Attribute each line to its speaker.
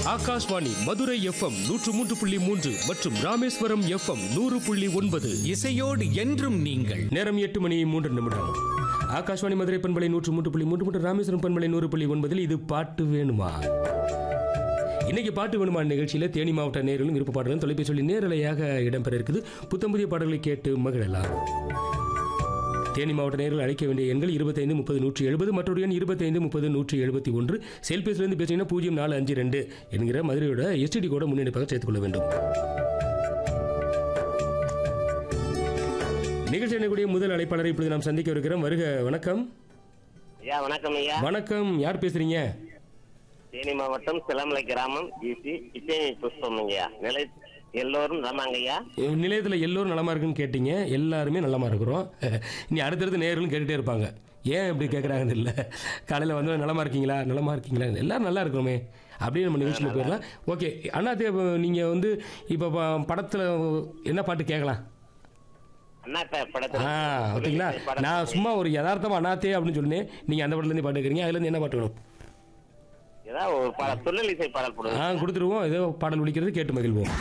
Speaker 1: Akashvani Madurai FM நூற்று மூன்று புள்ளி மூன்று மற்றும் ராமேஸ்வரம் எஃப்எம் நூறு புள்ளி ஒன்பது
Speaker 2: இசையோடு என்றும் நீங்கள்
Speaker 1: நேரம் எட்டு மணி மூன்று நிமிடம் ஆகாஷ்வாணி மதுரை பண்பலை நூற்று மூன்று புள்ளி மூன்று மற்றும் ராமேஸ்வரம் பண்பலை நூறு புள்ளி ஒன்பதில் இது பாட்டு வேணுமா இன்னைக்கு பாட்டு வேணுமா நிகழ்ச்சியில் தேனி மாவட்ட நேர்களும் விருப்ப பாடலும் தொலைபேசியில் நேரலையாக இடம்பெற இருக்குது புத்தம் புதிய பாடல்களை கேட்டு மகிழலாம் தேனி மாவட்ட நேரில் அழைக்க வேண்டிய எண்கள் இருபத்தைந்து முப்பது நூற்றி எழுபது மற்றொரு எண் இருபத்தைந்து முப்பது நூற்றி எழுபத்தி ஒன்று செல்பேசிலிருந்து பேசிங்கன்னா பூஜ்ஜியம் நாலு அஞ்சு ரெண்டு என்கிற மதுரையோட எஸ்டிடி கூட முன்னெடுப்பாக சேர்த்துக் கொள்ள வேண்டும் நிகழ்ச்சி எண்ணக்கூடிய முதல் அழைப்பாளரை இப்பொழுது நாம் சந்திக்க இருக்கிறோம் வருக வணக்கம்
Speaker 3: ஐயா வணக்கம் ஐயா
Speaker 1: வணக்கம் யார் பேசுறீங்க
Speaker 3: தேனி மாவட்டம் சிலமலை கிராமம் ஈசி கிச்சேனி புஷ்பம் ஐயா நிலை எல்லோரும் நலமாங்க ஐயா
Speaker 1: நிலையத்தில் எல்லோரும் நலமா இருக்குன்னு கேட்டீங்க எல்லாருமே நலமா இருக்கிறோம் இனி அடுத்தடுத்து நேர்களும் கேட்டுட்டே இருப்பாங்க ஏன் இப்படி கேட்குறாங்கன்னு இல்லை காலையில் வந்து நலமா இருக்கீங்களா நலமா இருக்கீங்களா எல்லாரும் நல்லா இருக்கிறோமே அப்படியே நம்ம நிகழ்ச்சியில் போயிடலாம் ஓகே அண்ணா நீங்கள் வந்து இப்போ படத்தில் என்ன பாட்டு கேட்கலாம்
Speaker 3: அண்ணாத்த படத்துல
Speaker 1: ஆ ஓகேங்களா நான் சும்மா ஒரு யதார்த்தமா அண்ணாத்தே அப்படின்னு சொன்னேன் நீங்கள் அந்த படத்துலேருந்து பாட்டு கேட்குறீங்க அதுலேருந்து என்ன பாட்டு வேணும்
Speaker 3: ஏதாவது ஒரு பாடல் துள்ளல் இசை பாடல் போடுங்க
Speaker 1: ஆ கொடுத்துருவோம் ஏதோ பாடல் ஒழிக்கிறது கேட்டு மகிழ்வோம்